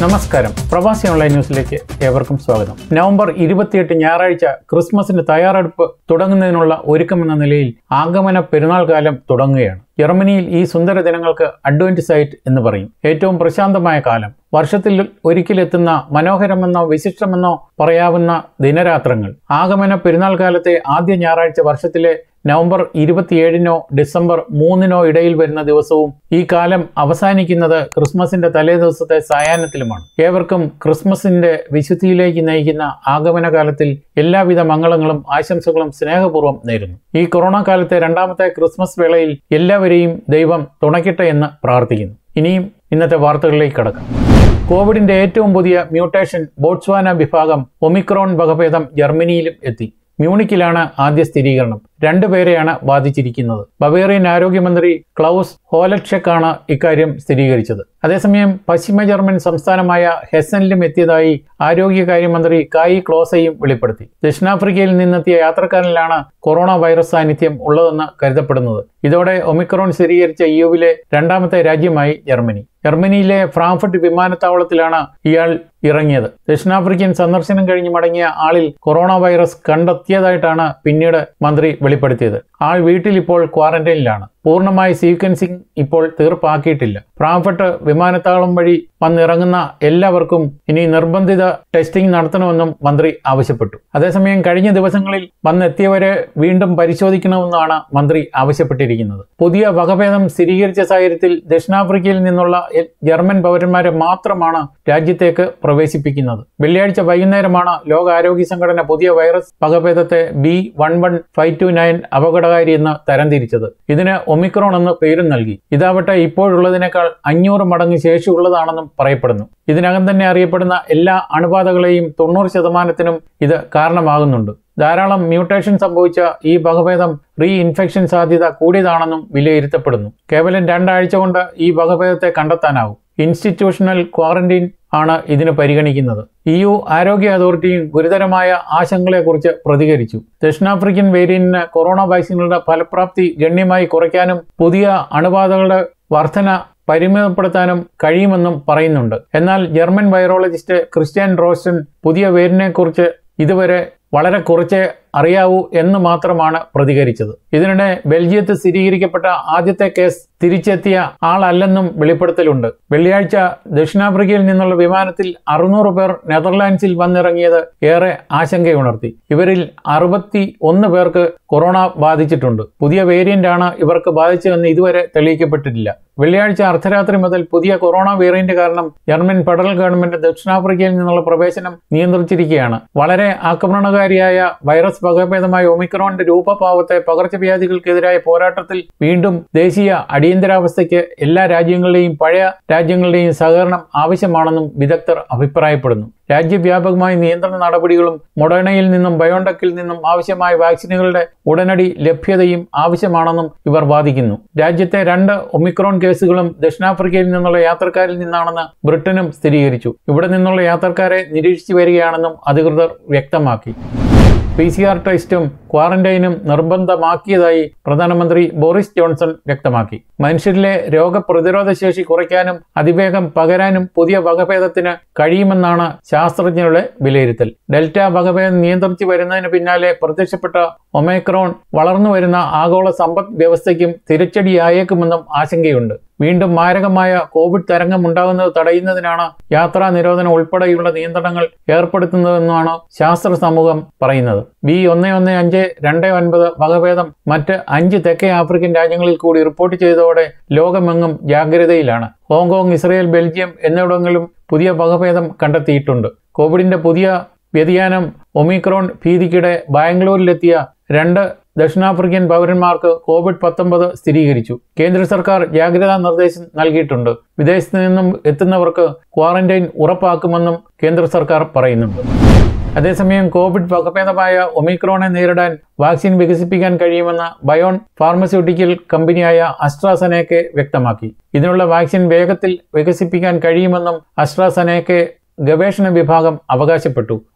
നമസ്കാരം പ്രവാസി ഓൺലൈൻ ന്യൂസിലേക്ക് ഏവർക്കും സ്വാഗതം നവംബർ ഇരുപത്തിയെട്ട് ഞായറാഴ്ച ക്രിസ്മസിന് തയ്യാറെടുപ്പ് തുടങ്ങുന്നതിനുള്ള ഒരുക്കമെന്ന നിലയിൽ ആഗമന പെരുന്നാൾ കാലം തുടങ്ങുകയാണ് ജർമ്മനിയിൽ ഈ സുന്ദര ദിനങ്ങൾക്ക് അഡ്വന്റ് സൈറ്റ് എന്ന് പറയും ഏറ്റവും പ്രശാന്തമായ കാലം വർഷത്തിൽ ഒരിക്കലെത്തുന്ന മനോഹരമെന്നോ വിശിഷ്ടമെന്നോ പറയാവുന്ന ദിനരാത്രങ്ങൾ ആഗമന പെരുന്നാൾ കാലത്തെ ആദ്യ ഞായറാഴ്ച വർഷത്തിലെ നവംബർ ഇരുപത്തിയേഴിനോ ഡിസംബർ മൂന്നിനോ ഇടയിൽ വരുന്ന ദിവസവും ഈ കാലം അവസാനിക്കുന്നത് ക്രിസ്മസിന്റെ തലേ ദിവസത്തെ സായാഹ്നത്തിലുമാണ് ഏവർക്കും ക്രിസ്മസിന്റെ വിശുദ്ധിയിലേക്ക് നയിക്കുന്ന ആഗമന കാലത്തിൽ എല്ലാവിധ മംഗളങ്ങളും ആശംസകളും സ്നേഹപൂർവ്വം നേരുന്നു ഈ കൊറോണ കാലത്തെ രണ്ടാമത്തെ ക്രിസ്മസ് വേളയിൽ എല്ലാവരെയും ദൈവം തുണയ്ക്കട്ടെ എന്ന് പ്രാർത്ഥിക്കുന്നു ഇനിയും ഇന്നത്തെ വാർത്തകളിലേക്ക് കടക്കാം കോവിഡിന്റെ ഏറ്റവും പുതിയ മ്യൂട്ടേഷൻ ബോട്സ്വാന വിഭാഗം ഒമിക്രോൺ വകഭേദം ജർമ്മനിയിലും എത്തി മ്യൂണിക്കിലാണ് ആദ്യ സ്ഥിരീകരണം രണ്ടുപേരെയാണ് ബാധിച്ചിരിക്കുന്നത് ബവേറിയൻ ആരോഗ്യമന്ത്രി ക്ലൗസ് ഹോലക്ഷക്കാണ് ഇക്കാര്യം സ്ഥിരീകരിച്ചത് അതേസമയം പശ്ചിമ ജർമ്മൻ സംസ്ഥാനമായ ഹെസനിലും എത്തിയതായി ആരോഗ്യകാര്യമന്ത്രി കായി ക്ലോസയും വെളിപ്പെടുത്തി ദക്ഷിണാഫ്രിക്കയിൽ നിന്നെത്തിയ യാത്രക്കാരനിലാണ് കൊറോണ വൈറസ് സാന്നിധ്യം ഉള്ളതെന്ന് കരുതപ്പെടുന്നത് ഇതോടെ ഒമിക്രോൺ സ്ഥിരീകരിച്ച ഇയുവിലെ രണ്ടാമത്തെ രാജ്യമായി ജർമ്മനി ജർമ്മനിയിലെ ഫ്രാങ്ക്ഫർട്ട് വിമാനത്താവളത്തിലാണ് ഇയാൾ ഇറങ്ങിയത് ദക്ഷിണാഫ്രിക്കൻ സന്ദർശനം കഴിഞ്ഞ് മടങ്ങിയ ആളിൽ കൊറോണ വൈറസ് കണ്ടെത്തിയതായിട്ടാണ് പിന്നീട് മന്ത്രി വെളിപ്പെടുത്തിയത് ആൾ വീട്ടിൽ ഇപ്പോൾ ക്വാറന്റൈനിലാണ് പൂർണ്ണമായി സീക്വൻസിംഗ് ഇപ്പോൾ തീർപ്പാക്കിയിട്ടില്ല ഫ്രാങ്ക്ഫർട്ട് വിമാനത്താവളം വഴി വന്നിറങ്ങുന്ന എല്ലാവർക്കും ഇനി നിർബന്ധിത ടെസ്റ്റിംഗ് നടത്തണമെന്നും മന്ത്രി ആവശ്യപ്പെട്ടു അതേസമയം കഴിഞ്ഞ ദിവസങ്ങളിൽ വന്നെത്തിയവരെ വീണ്ടും പരിശോധിക്കണമെന്നാണ് മന്ത്രി ആവശ്യപ്പെട്ടിരിക്കുന്നത് പുതിയ വകഭേദം സ്ഥിരീകരിച്ച സാഹചര്യത്തിൽ ദക്ഷിണാഫ്രിക്കയിൽ നിന്നുള്ള എ- ജർമ്മൻ പൗരന്മാരെ മാത്രമാണ് രാജ്യത്തേക്ക് പ്രവേശിപ്പിക്കുന്നത് വെള്ളിയാഴ്ച വൈകുന്നേരമാണ് ലോകാരോഗ്യ സംഘടന പുതിയ വൈറസ് വകഭേദത്തെ B one one five two nine അപകടകാരി എന്ന് തരംതിരിച്ചത് ഇതിന് ഒമിക്രോൺ എന്ന് പേരും നൽകി ഇതാവട്ടെ ഇപ്പോഴുള്ളതിനേക്കാൾ അഞ്ഞൂറ് മടങ്ങ് ശേഷിയുള്ളതാണെന്നും പറയപ്പെടുന്നു ഇതിനകം തന്നെ അറിയപ്പെടുന്ന എല്ലാ അണുബാധകളെയും തൊണ്ണൂറ് ശതമാനത്തിനും ഇത് കാരണമാകുന്നുണ്ട് ധാരാളം മ്യൂട്ടേഷൻ സംഭവിച്ച ഈ വകഭേദം റീ ഇൻഫെക്ഷൻ സാധ്യത കൂടിയതാണെന്നും വിലയിരുത്തപ്പെടുന്നു കേവലം രണ്ടാഴ്ച കൊണ്ട് ഈ വകഭേദത്തെ കണ്ടെത്താനാവും ഇൻസ്റ്റിറ്റ്യൂഷണൽ ക്വാറന്റൈൻ ആണ് ഇതിന് പരിഗണിക്കുന്നത് ഇ യു ആരോഗ്യ അതോറിറ്റിയും ഗുരുതരമായ ആശങ്കകളെക്കുറിച്ച് പ്രതികരിച്ചു ദക്ഷിണാഫ്രിക്കൻ വേരിയന്റിന് കൊറോണ വാക്സിനുകളുടെ ഫലപ്രാപ്തി ഗണ്യമായി കുറയ്ക്കാനും പുതിയ അണുബാധകളുടെ വർധന പരിമിതപ്പെടുത്താനും കഴിയുമെന്നും പറയുന്നുണ്ട് എന്നാൽ ജർമ്മൻ വൈറോളജിസ്റ്റ് ക്രിസ്ത്യൻ റോസ്റ്റൻ പുതിയ വേരിനെക്കുറിച്ച് ഇതുവരെ വളരെ കുറച്ചേ അറിയാവൂ എന്ന് മാത്രമാണ് പ്രതികരിച്ചത് ഇതിനിടെ ബെൽജിയത്ത് സ്ഥിരീകരിക്കപ്പെട്ട ആദ്യത്തെ കേസ് തിരിച്ചെത്തിയ ആളല്ലെന്നും വെളിപ്പെടുത്തലുണ്ട് വെള്ളിയാഴ്ച ദക്ഷിണാഫ്രിക്കയിൽ നിന്നുള്ള വിമാനത്തിൽ അറുന്നൂറ് പേർ നെതർലാൻഡ്സിൽ വന്നിറങ്ങിയത് ഏറെ ആശങ്കയുണർത്തി ഇവരിൽ അറുപത്തി ഒന്ന് പേർക്ക് കൊറോണ ബാധിച്ചിട്ടുണ്ട് പുതിയ വേരിയന്റ് ആണ് ഇവർക്ക് ബാധിച്ചതെന്ന് ഇതുവരെ തെളിയിക്കപ്പെട്ടിട്ടില്ല വെള്ളിയാഴ്ച അർദ്ധരാത്രി മുതൽ പുതിയ കൊറോണ വേരിയന്റ് കാരണം ജർമ്മൻ ഫെഡറൽ ഗവൺമെന്റ് ദക്ഷിണാഫ്രിക്കയിൽ നിന്നുള്ള പ്രവേശനം നിയന്ത്രിച്ചിരിക്കുകയാണ് വളരെ ആക്രമണകാരിയായ വൈറസ് വകഭേദമായ ഒമിക്രോണിന്റെ രൂപഭാവത്തെ പകർച്ചവ്യാധികൾക്കെതിരായ പോരാട്ടത്തിൽ വീണ്ടും ദേശീയ അടിയന്തരാവസ്ഥയ്ക്ക് എല്ലാ രാജ്യങ്ങളുടെയും പഴയ രാജ്യങ്ങളുടെയും സഹകരണം ആവശ്യമാണെന്നും വിദഗ്ധർ അഭിപ്രായപ്പെടുന്നു രാജ്യവ്യാപകമായ നിയന്ത്രണ നടപടികളും മൊഡേണയിൽ നിന്നും ബയോണ്ടെക്കിൽ നിന്നും ആവശ്യമായ വാക്സിനുകളുടെ ഉടനടി ലഭ്യതയും ആവശ്യമാണെന്നും ഇവർ വാദിക്കുന്നു രാജ്യത്തെ രണ്ട് ഒമിക്രോൺ കേസുകളും ദക്ഷിണാഫ്രിക്കയിൽ നിന്നുള്ള യാത്രക്കാരിൽ നിന്നാണെന്ന് ബ്രിട്ടനും സ്ഥിരീകരിച്ചു ഇവിടെ നിന്നുള്ള യാത്രക്കാരെ നിരീക്ഷിച്ചു വരികയാണെന്നും അധികൃതർ വ്യക്തമാക്കി പി സി ആർ ടെസ്റ്റും ക്വാറന്റൈനും നിർബന്ധമാക്കിയതായി പ്രധാനമന്ത്രി ബോറിസ് ജോൺസൺ വ്യക്തമാക്കി മനുഷ്യരിലെ രോഗപ്രതിരോധ ശേഷി കുറയ്ക്കാനും അതിവേഗം പകരാനും പുതിയ വകഭേദത്തിന് കഴിയുമെന്നാണ് ശാസ്ത്രജ്ഞരുടെ വിലയിരുത്തൽ ഡെൽറ്റ വകഭേദം നിയന്ത്രിച്ചു വരുന്നതിന് പിന്നാലെ പ്രത്യക്ഷപ്പെട്ട ഒമേക്രോൺ വളർന്നു വരുന്ന ആഗോള സമ്പദ് വ്യവസ്ഥയ്ക്കും തിരിച്ചടിയായേക്കുമെന്നും ആശങ്കയുണ്ട് വീണ്ടും മാരകമായ കോവിഡ് തരംഗം ഉണ്ടാകുന്നത് തടയുന്നതിനാണ് യാത്രാ നിരോധനം ഉൾപ്പെടെയുള്ള നിയന്ത്രണങ്ങൾ ഏർപ്പെടുത്തുന്നതെന്നാണ് ശാസ്ത്ര സമൂഹം പറയുന്നത് ബി ഒന്ന് ഒന്ന് അഞ്ച് രണ്ട് ഒൻപത് വകഭേദം മറ്റ് അഞ്ച് തെക്കേ ആഫ്രിക്കൻ രാജ്യങ്ങളിൽ കൂടി റിപ്പോർട്ട് ചെയ്തതോടെ ലോകമെങ്ങും ജാഗ്രതയിലാണ് ഹോങ്കോങ് ഇസ്രയേൽ ബെൽജിയം എന്നിവിടങ്ങളിലും പുതിയ വകഭേദം കണ്ടെത്തിയിട്ടുണ്ട് കോവിഡിന്റെ പുതിയ വ്യതിയാനം ഒമിക്രോൺ ഭീതിക്കിടെ ബാംഗ്ലൂരിലെത്തിയ രണ്ട് ദക്ഷിണാഫ്രിക്കൻ പൗരന്മാർക്ക് കോവിഡ് പത്തൊമ്പത് സ്ഥിരീകരിച്ചു കേന്ദ്ര സർക്കാർ ജാഗ്രതാ നിർദ്ദേശം നൽകിയിട്ടുണ്ട് വിദേശത്ത് നിന്നും എത്തുന്നവർക്ക് ക്വാറന്റൈൻ ഉറപ്പാക്കുമെന്നും കേന്ദ്ര സർക്കാർ പറയുന്നുണ്ട് അതേസമയം കോവിഡ് വകഭേദമായ ഒമിക്രോണെ നേരിടാൻ വാക്സിൻ വികസിപ്പിക്കാൻ കഴിയുമെന്ന് ബയോൺ ഫാർമസ്യൂട്ടിക്കൽ കമ്പനിയായ അസ്ട്രാസനേക്കെ വ്യക്തമാക്കി ഇതിനുള്ള വാക്സിൻ വേഗത്തിൽ വികസിപ്പിക്കാൻ കഴിയുമെന്നും അസ്ട്രാസനേക്കെ ഗവേഷണ വിഭാഗം അവകാശപ്പെട്ടു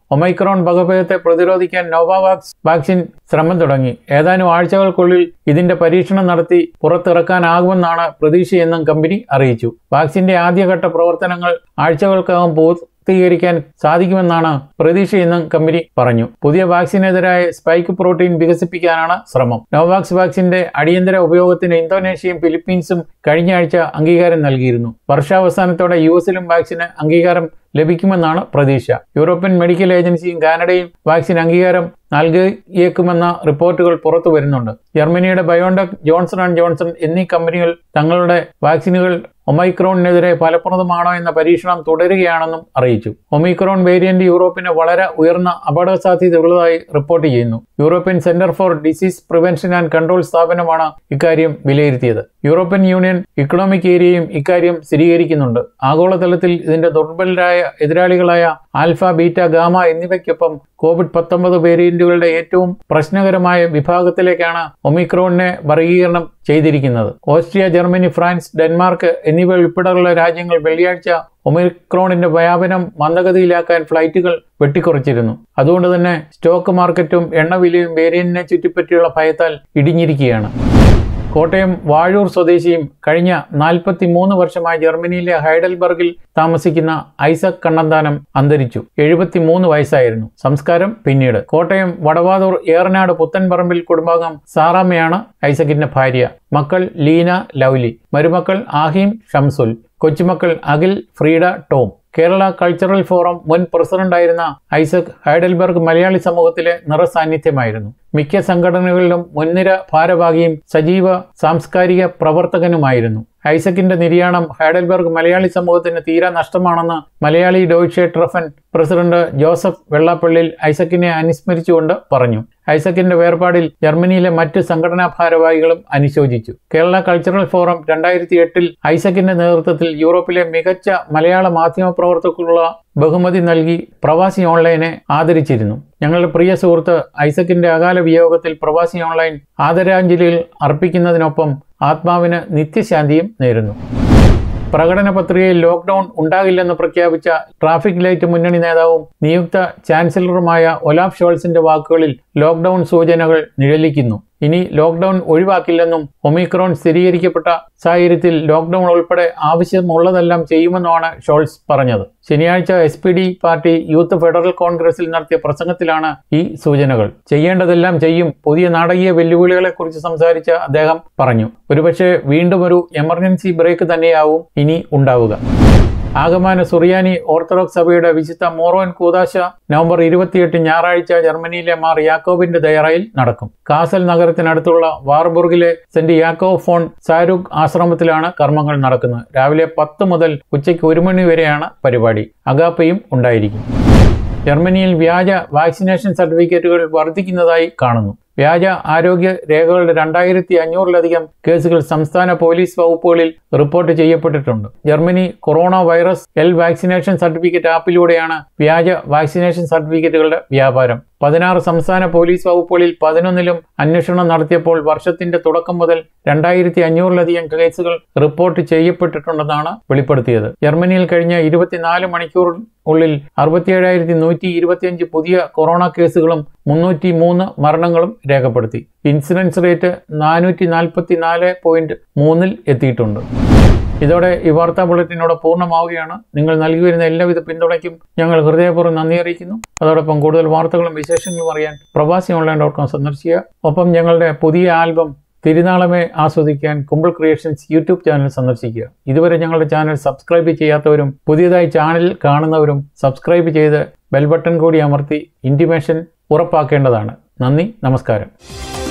ഒമൈക്രോൺ വകഭേദത്തെ പ്രതിരോധിക്കാൻ നോവാവാക്സ് വാക്സിൻ ശ്രമം തുടങ്ങി ഏതാനും ആഴ്ചകൾക്കുള്ളിൽ ഇതിന്റെ പരീക്ഷണം നടത്തി പുറത്തിറക്കാനാകുമെന്നാണ് പ്രതീക്ഷയെന്നും കമ്പനി അറിയിച്ചു വാക്സിന്റെ ആദ്യഘട്ട പ്രവർത്തനങ്ങൾ ആഴ്ചകൾക്കകം പൂർത്തീകരിക്കാൻ സാധിക്കുമെന്നാണ് പ്രതീക്ഷയെന്നും കമ്പനി പറഞ്ഞു പുതിയ വാക്സിനെതിരായ സ്പൈക്ക് പ്രോട്ടീൻ വികസിപ്പിക്കാനാണ് ശ്രമം നോവാക്സ് വാക്സിന്റെ അടിയന്തര ഉപയോഗത്തിന് ഇന്തോനേഷ്യയും ഫിലിപ്പീൻസും കഴിഞ്ഞ ആഴ്ച അംഗീകാരം നൽകിയിരുന്നു വർഷാവസാനത്തോടെ യു എസിലും വാക്സിന് അംഗീകാരം ലഭിക്കുമെന്നാണ് പ്രതീക്ഷ യൂറോപ്യൻ മെഡിക്കൽ ഏജൻസിയും കാനഡയും വാക്സിൻ അംഗീകാരം നൽകിയേക്കുമെന്ന റിപ്പോർട്ടുകൾ പുറത്തു വരുന്നുണ്ട് ജർമ്മനിയുടെ ബയോണ്ടെക് ജോൺസൺ ആൻഡ് ജോൺസൺ എന്നീ കമ്പനികൾ തങ്ങളുടെ വാക്സിനുകൾ ഒമൈക്രോണിനെതിരെ ഫലപ്രദമാണോ എന്ന പരീക്ഷണം തുടരുകയാണെന്നും അറിയിച്ചു ഒമൈക്രോൺ വേരിയന്റ് യൂറോപ്പിന് വളരെ ഉയർന്ന അപകട സാധ്യതയുള്ളതായി റിപ്പോർട്ട് ചെയ്യുന്നു European centre for disease prevention and control സ്ഥാപനമാണ് ഇക്കാര്യം വിലയിരുത്തിയത് യൂറോപ്യൻ യൂണിയൻ ഇക്കണോമിക് ഏരിയയും ഇക്കാര്യം സ്ഥിരീകരിക്കുന്നുണ്ട് ആഗോളതലത്തിൽ ഇതിന്റെ ദുർബലരായ എതിരാളികളായ ആൽഫ ബീറ്റ ഗാമ എന്നിവയ്ക്കൊപ്പം കോവിഡ് പത്തൊമ്പത് വേരിയന്റുകളുടെ ഏറ്റവും പ്രശ്നകരമായ വിഭാഗത്തിലേക്കാണ് ഒമിക്രോണിനെ വർഗീകരണം ചെയ്തിരിക്കുന്നത് ഓസ്ട്രിയ ജർമ്മനി ഫ്രാൻസ് ഡെൻമാർക്ക് എന്നിവ ഉൾപ്പെടെയുള്ള രാജ്യങ്ങൾ വെള്ളിയാഴ്ച ഒമിക്രോണിന്റെ വ്യാപനം മന്ദഗതിയിലാക്കാൻ ഫ്ലൈറ്റുകൾ വെട്ടിക്കുറച്ചിരുന്നു അതുകൊണ്ട് തന്നെ സ്റ്റോക്ക് മാർക്കറ്റും എണ്ണവിലയും വേരിയന്റിനെ ചുറ്റിപ്പറ്റിയുള്ള ഭയത്താൽ ഇടിഞ്ഞിരിക്കുകയാണ് കോട്ടയം വാഴൂർ സ്വദേശിയും കഴിഞ്ഞ നാൽപ്പത്തി മൂന്ന് വർഷമായി ജർമ്മനിയിലെ ഹൈഡൽബർഗിൽ താമസിക്കുന്ന ഐസക് കണ്ണന്താനം അന്തരിച്ചു എഴുപത്തിമൂന്ന് വയസ്സായിരുന്നു സംസ്കാരം പിന്നീട് കോട്ടയം വടവാതൂർ ഏറനാട് പുത്തൻപറമ്പിൽ കുടുംബാംഗം സാറാമ്മയാണ് ഐസക്കിന്റെ ഭാര്യ മക്കൾ ലീന ലൗലി മരുമക്കൾ ആഹിം ഷംസുൽ കൊച്ചുമക്കൾ Akhil Frieda Tom Kerala cultural forum മുൻ പ്രസിഡന്റായിരുന്ന ഐസക് ഹൈഡൽബർഗ് മലയാളി സമൂഹത്തിലെ നിറസാന്നിധ്യമായിരുന്നു മിക്ക സംഘടനകളിലും മുൻനിര ഭാരവാഹിയും സജീവ സാംസ്കാരിക പ്രവർത്തകനുമായിരുന്നു ഐസക്കിന്റെ നിര്യാണം ഹൈഡൽബർഗ് മലയാളി സമൂഹത്തിന് തീരാ നഷ്ടമാണെന്ന് Malayali Deutsche Treffen president Joseph Vellappallil ഐസക്കിനെ അനുസ്മരിച്ചുകൊണ്ട് പറഞ്ഞു ഐസക്കിന്റെ വേർപാടിൽ ജർമ്മനിയിലെ മറ്റ് സംഘടനാ ഭാരവാഹികളും അനുശോചിച്ചു കേരള കൾച്ചറൽ ഫോറം രണ്ടായിരത്തി എട്ടിൽ ഐസക്കിന്റെ നേതൃത്വത്തിൽ യൂറോപ്പിലെ മികച്ച മലയാള മാധ്യമ പ്രവർത്തകർക്കുള്ള ബഹുമതി നൽകി പ്രവാസി ഓൺലൈനെ ആദരിച്ചിരുന്നു ഞങ്ങളുടെ പ്രിയ സുഹൃത്ത് ഐസക്കിന്റെ അകാല വിയോഗത്തിൽ പ്രവാസി ഓൺലൈൻ ആദരാഞ്ജലികൾ അർപ്പിക്കുന്നതിനൊപ്പം ആത്മാവിന് നിത്യശാന്തിയും നേരുന്നു പ്രകടന പത്രികയിൽ ലോക്ക്ഡൌൺ ഉണ്ടാകില്ലെന്ന് പ്രഖ്യാപിച്ച ട്രാഫിക് ലൈറ്റ് മുന്നണി നേതാവും നിയുക്ത ചാൻസലറുമായ ഒലാഫ് ഷോൾസിന്റെ വാക്കുകളിൽ ലോക്ക്ഡൌൺ സൂചനകൾ നിഴലിക്കുന്നു ഇനി ലോക്ക്ഡൌൺ ഒഴിവാക്കില്ലെന്നും ഒമിക്രോൺ സ്ഥിരീകരിക്കപ്പെട്ട സാഹചര്യത്തിൽ ലോക്ക്ഡൌൺ ഉൾപ്പെടെ ആവശ്യമുള്ളതെല്ലാം ചെയ്യുമെന്നുമാണ് ഷോൾസ് പറഞ്ഞത് ശനിയാഴ്ച S P D party youth federal കോൺഗ്രസിൽ നടത്തിയ പ്രസംഗത്തിലാണ് ഈ സൂചനകൾ ചെയ്യേണ്ടതെല്ലാം ചെയ്യും പുതിയ നാടകീയ വെല്ലുവിളികളെക്കുറിച്ച് സംസാരിച്ച അദ്ദേഹം പറഞ്ഞു ഒരുപക്ഷെ വീണ്ടും ഒരു എമർജൻസി ബ്രേക്ക് തന്നെയാവും ഇനി ഉണ്ടാവുക ആഗമാന സുറിയാനി ഓർത്തഡോക്സ് സഭയുടെ വിശുദ്ധ മോറോൻ കൂതാശ നവംബർ ഇരുപത്തിയെട്ട് ഞായറാഴ്ച ജർമ്മനിയിലെ മാർ യാക്കോബിന്റെ ദയറയിൽ നടക്കും കാസൽ നഗരത്തിനടുത്തുള്ള വാർബുർഗിലെ സെന്റ് യാക്കോ ഫോൺ സാരൂഖ് ആശ്രമത്തിലാണ് കർമ്മങ്ങൾ നടക്കുന്നത് രാവിലെ പത്ത് മുതൽ ഉച്ചയ്ക്ക് ഒരു മണി വരെയാണ് പരിപാടി അഗാപ്പയും ഉണ്ടായിരിക്കും ജർമ്മനിയിൽ വ്യാജ വാക്സിനേഷൻ സർട്ടിഫിക്കറ്റുകൾ വർദ്ധിക്കുന്നതായി കാണുന്നു വ്യാജ ആരോഗ്യ രേഖകളുടെ രണ്ടായിരത്തി അഞ്ഞൂറിലധികം കേസുകൾ സംസ്ഥാന പോലീസ് വകുപ്പുകളിൽ റിപ്പോർട്ട് ചെയ്യപ്പെട്ടിട്ടുണ്ട് Germany corona virus L vaccination certificate ആപ്പിലൂടെയാണ് വ്യാജ വാക്സിനേഷൻ സർട്ടിഫിക്കറ്റുകളുടെ വ്യാപാരം പതിനാറ് സംസ്ഥാന പോലീസ് വകുപ്പുകളിൽ പതിനൊന്നിലും അന്വേഷണം നടത്തിയപ്പോൾ വർഷത്തിന്റെ തുടക്കം മുതൽ രണ്ടായിരത്തി അഞ്ഞൂറിലധികം കേസുകൾ റിപ്പോർട്ട് ചെയ്യപ്പെട്ടിട്ടുണ്ടെന്നാണ് വെളിപ്പെടുത്തിയത് ജർമ്മനിയിൽ കഴിഞ്ഞ ഇരുപത്തിനാല് മണിക്കൂർ ഉള്ളിൽ അറുപത്തിയേഴായിരത്തി നൂറ്റി ഇരുപത്തിയഞ്ച് പുതിയ കൊറോണ കേസുകളും മുന്നൂറ്റി മൂന്ന് മരണങ്ങളും രേഖപ്പെടുത്തി ഇൻസിഡൻസ് റേറ്റ് നാനൂറ്റി നാൽപ്പത്തി നാല് പോയിന്റ് മൂന്നിൽ എത്തിയിട്ടുണ്ട് ഇതോടെ ഈ വാർത്താ ബുള്ളറ്റിനോട് പൂർണ്ണമാവുകയാണ് നിങ്ങൾ നൽകി വരുന്ന എല്ലാവിധ പിന്തുണയ്ക്കും ഞങ്ങൾ ഹൃദയപൂർവ്വം നന്ദി അറിയിക്കുന്നു അതോടൊപ്പം കൂടുതൽ വാർത്തകളും വിശേഷങ്ങളും അറിയാൻ പ്രവാസി ഓൺലൈൻ ഡോട്ട് കോം സന്ദർശിക്കുക ഒപ്പം ഞങ്ങളുടെ പുതിയ ആൽബം തിരുനാളമേ ആസ്വദിക്കാൻ കുമ്പിൾ ക്രിയേഷൻസ് യൂട്യൂബ് ചാനൽ സന്ദർശിക്കുക ഇതുവരെ ഞങ്ങളുടെ ചാനൽ സബ്സ്ക്രൈബ് ചെയ്യാത്തവരും പുതിയതായി ചാനൽ കാണുന്നവരും സബ്സ്ക്രൈബ് ചെയ്ത് ബെൽ ബട്ടൺ കൂടി അമർത്തി ഇൻറ്റിമേഷൻ ഉറപ്പാക്കേണ്ടതാണ് നന്ദി നമസ്കാരം